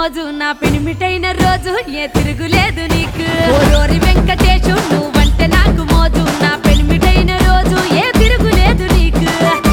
మోజు నా పెనిమిటైన రోజు ఏ తిరుగులేదు నీకు ఓరోరి వెంకటేశు నువ్వంటే నాకు మోజు నా పెనిమిటైన రోజు ఏ తిరుగులేదు నీకు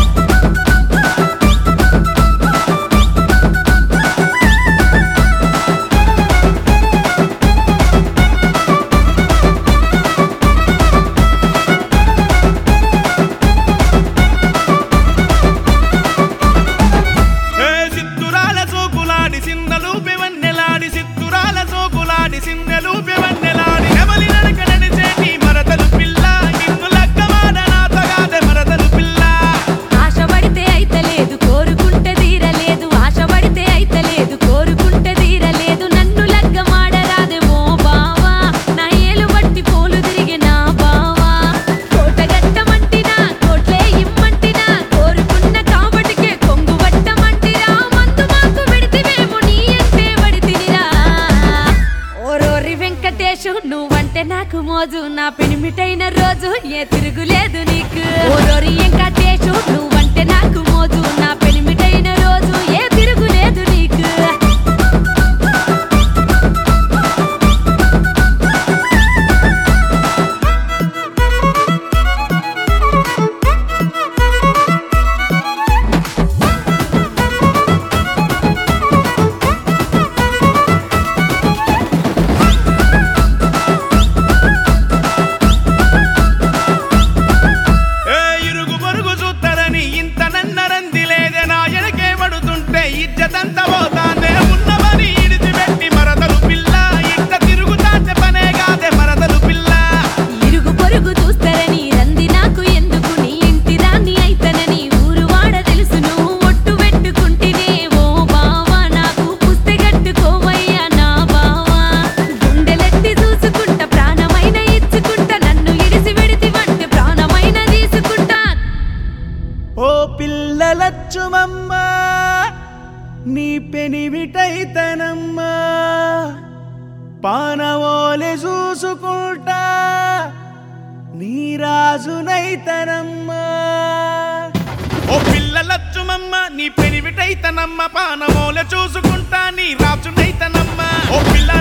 ఏ సిత్తురాల సోకులాడి సిన్నలు పెవన్నెలాడి సిత్తురాల సోకులాడి సిన్నలు పెవన్నెలాడి నెమలి నడక నడిచేటి మరదలు పిల్ల నిన్ను లగ్గమాడ నాతగాదే మరదలు పిల్ల ఆశపడితే అయితలేదు కోరుకుంటే తీరలేదు ఆశపడితే అయితలేదు కోరుకుంటే తీరలేదు నన్ను లగ్గమాడరాదే ఓ బావా నా ఏలు బట్టి పోలు తిరిగి నా బావా కోటగట్టమంటినా కోట్లే ఇమ్మంటినా కోరుకున్న కాబటికే కొంగు పట్టమంటిరా మందు మాకు పెడితివేమో నీ అంటే పడితినిరా ఓరోరి వెంకటేశు నువ్వంటే నాకు మోజు నా పెనిమిటైన రోజు ఏ తిరుగులేదు నీకు ఓరోరి వెంకటేశు నువ్వంటే నాకు మోజు నా పెనిమిటైన రోజు ఏ తిరుగులేదు నీకు ఏ ఇరుగు పొరుగు చూస్తారని ఇంత నన్నరంది లేదే నా ఎనకే పడుతుంటే ఇజ్జతంతా పోతాందే ఉన్నవని ఇడిచిపెట్టి మరదలు పిల్ల ఇంత తిరుగుతాంటే పనే కాదే మరదలు పిల్ల ఇరుగు పొరుగు చూస్తారని రంది నాకు ఎందుకు నీ ఇంటి రాని అయితనని ఊరు వాడ తెలుసు నువ్వు ఒట్టు పెట్టుకుంటేనే ఓ బావా నాకు పుస్తె కట్టుకోవయ్యా నా బావా గుండెలెత్తి చూసుకుంటా ప్రాణమైన ఇచ్చుకుంటా నన్ను ఇడిసి వెడితివంటే ప్రాణమైన తీసుకుంటా ఓ పిల్లలచ్చుమమ్మ నీ పెనివిటైతనమ్మా పానవోలె చూసుకుంటా నీ రాజునైతనమ్మా ఓ పిల్లలచ్చుమమ్మ నీ పెనివిటైతనమ్మ పానమోలె చూసుకుంటా నీ రాజునైతనమ్మ ఓ పిల్ల